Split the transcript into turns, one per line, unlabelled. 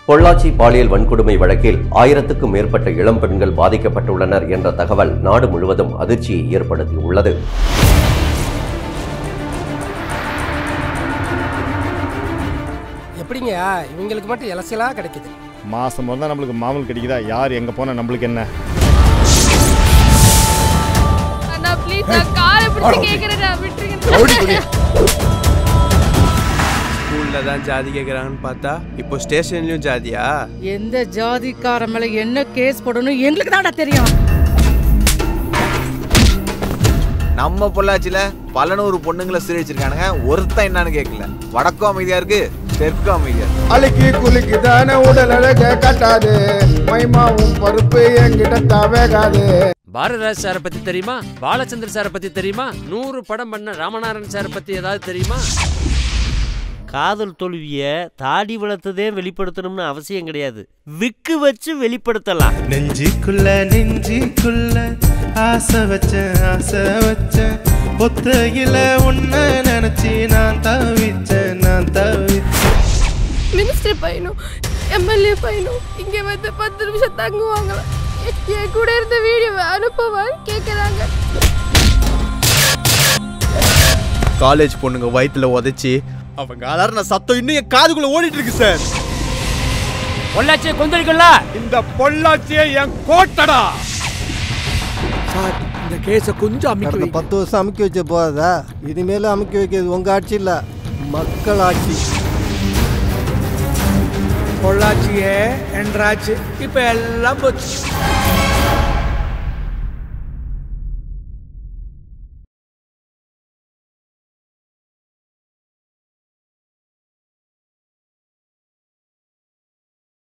பொள்ளாச்சி பாலியல் வன்கொடுமை வழக்கில் ஆயிரத்துக்கும் மேற்பட்ட இளம் பெண்கள் பாதிக்கப்பட்டுள்ளனர் என்ற தகவல் நாடு முழுவதும் அதிர்ச்சியை ஏற்படுத்தியுள்ளது
எப்படிங்க இவங்களுக்கு மட்டும் இலசலா கிடைக்குது
மாதம் தான் நம்மளுக்கு மாமூல் கிடைக்குதா யார் எங்கே போனால் நம்மளுக்கு என்ன
அண்ணா ப்ளீஸ் நான் காரை பிடிச்சி கேக்குறேன் விட்டுருங்க
ஸ்கூல்ல தான் ஜாதி கேட்குறாங்கன்னு பார்த்தா இப்போ ஸ்டேஷன்லயும் ஜாதியா
எந்த ஜாதிக்கார மேல என்ன கேஸ் போடணும் எங்களுக்கு தான்டா தெரியும்
நம்ம பொள்ளாச்சியில பல நூறு பொண்ணுங்களை சிரிச்சிருக்கானுங்க ஒருத்தன் என்னன்னு கேட்கல வடக்கும் அமைதியா இருக்கு தெற்கும் அமைதியா இருக்கு
அழுக்கி குலுக்கி தானே உடல் அழக கட்டாது மைமாவும் பருப்பு என்கிட்ட தவேகாது
பாரதிராஜ் சாரை பத்தி தெரியுமா பாலச்சந்திர சாரை பத்தி தெரியுமா நூறு படம் பண்ண ராமநாதன் சாரை பத்தி ஏதாவது தெரியுமா
காதல் தோல்விய தாடி வளர்த்ததே வெளிப்படுத்தணும்னு அவசியம் கிடையாது விக்கு வச்சு வெளிப்படுத்தலாம்
நெஞ்சுக்குள்ள நெஞ்சுக்குள்ள ஆசை வச்சேன் ஆசை வச்சேன் ஒத்தையில உன்னை நினைச்சு நான் தவிச்சேன் நான் தவிச்சேன்
மினிஸ்டர் பையனும் எம்எல்ஏ பையனும் இங்க வந்து பத்து நிமிஷம் தங்குவாங்களா என் கூட இருந்த வீடியோவை அனுப்பவான்னு கேக்குறாங்க
காலேஜ் பொண்ணுங்க வயித்துல உதைச்சி அவங்க அலர்ன சத்தம் இன்னும் என் காதுக்குள்ள ஓடிட்டு இருக்கு சார்
பொள்ளாச்சியை கொந்தளிக்கல
இந்த பொள்ளாச்சியே என் கோட்டடா சார் இந்த கேஸை கொஞ்சம் அமைக்க
கடந்த பத்து வருஷம் அமுக்கி வச்ச போதா இனிமேலும் அமுக்கி வைக்கிறது உங்க ஆட்சி இல்ல மக்கள் ஆட்சி
பொள்ளாச்சியே என்றாச்சு இப்ப எல்லாம் போச்சு